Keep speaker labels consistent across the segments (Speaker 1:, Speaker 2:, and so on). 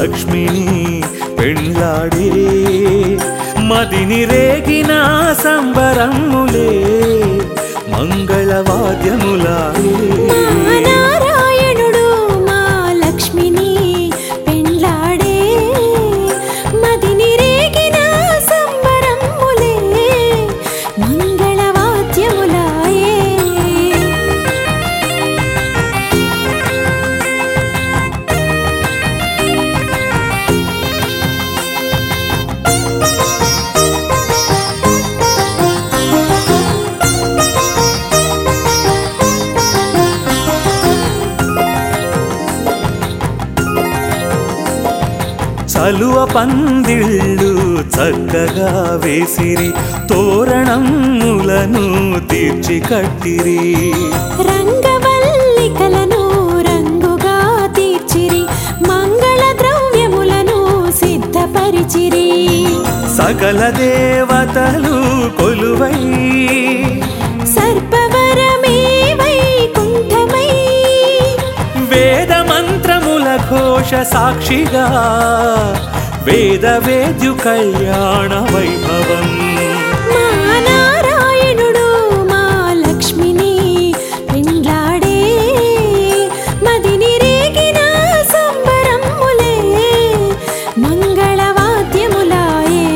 Speaker 1: లక్ష్మిని పెళ్ళాడే మదిని రేగిన సంబరములే మంగళవాద్యములాడే
Speaker 2: మా నారాయణుడు మా లక్ష్మిని పెండ్లాడే మదిని రేగిన సంబరములే మంగళవాద్యములాయే
Speaker 1: చలువ పందిళ్ళు చక్కగా వేసిరి తోరణములను తీర్చి కట్టిరి
Speaker 2: రంగవల్లికలను రంగుగా తీర్చిరి మంగళ ద్రవ్యములను సిద్ధపరిచిరి
Speaker 1: సకల దేవతలు కొలువై
Speaker 2: సర్పవరమే వైకుంఠమై
Speaker 1: వేద మంత్రముల ఘోష సాక్షిగా వేద వేద్యు కళ్యాణ వైభవం
Speaker 2: మా నారాయణుడు మా లక్ష్మిని పెండ్లాడే మదిని రేగిన సంబరములే మంగళవాద్యములాయే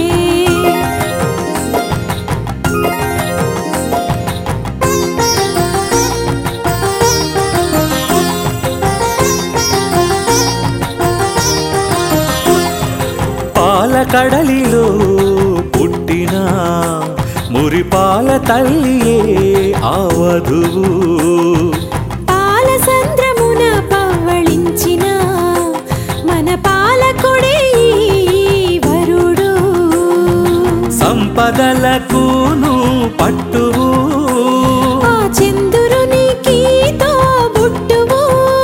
Speaker 1: పాల కడలిలో పుట్టిన మురిపాల తల్లియే ఆ వధువు
Speaker 2: పాల సంద్రమున పవ్వళించిన మన పాలకుడే ఈ వరుడు
Speaker 1: సంపదలకును పట్టువు
Speaker 2: ఆ చంద్రునికి తోబుట్టువు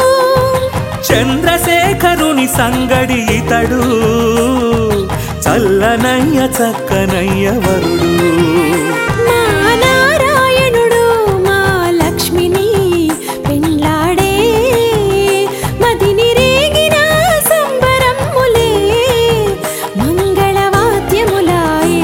Speaker 1: చంద్రశేఖరుని సంగడి ఇతడు చల్లనయ్య చక్కనయ్య వరుడు
Speaker 2: మా నారాయణుడు మా లక్ష్మిని పెండ్లాడే మదిని రేగిన సంబరములే మంగళవాద్యములాయే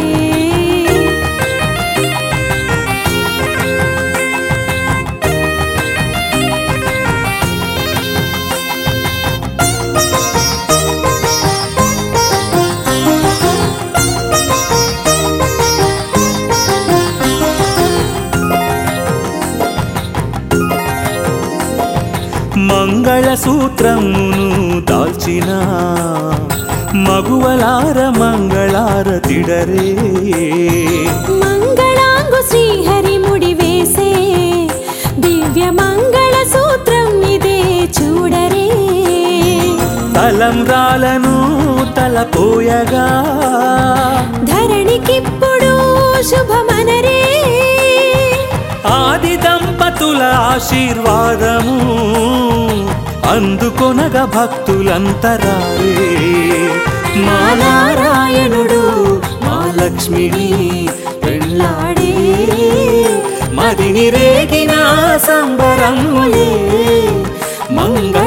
Speaker 1: మంగళసూత్రమును దాల్చిన మగువలార మంగళార తిడరే
Speaker 2: మంగళాంగు శ్రీహరి ముడి వేసే దివ్య మంగళ సూత్రం ఇదే చూడరే
Speaker 1: తలంబ్రాలను తలపోయగా
Speaker 2: ధరణికిప్పుడు శుభమనరే
Speaker 1: ఆది దంపతుల ఆశీర్వాదము అందుకొనగ భక్తులంతరారే మా నారాయణుడు మా లక్ష్మిని పెళ్ళాడే మదిని రేగిన సంబరములే మంగళ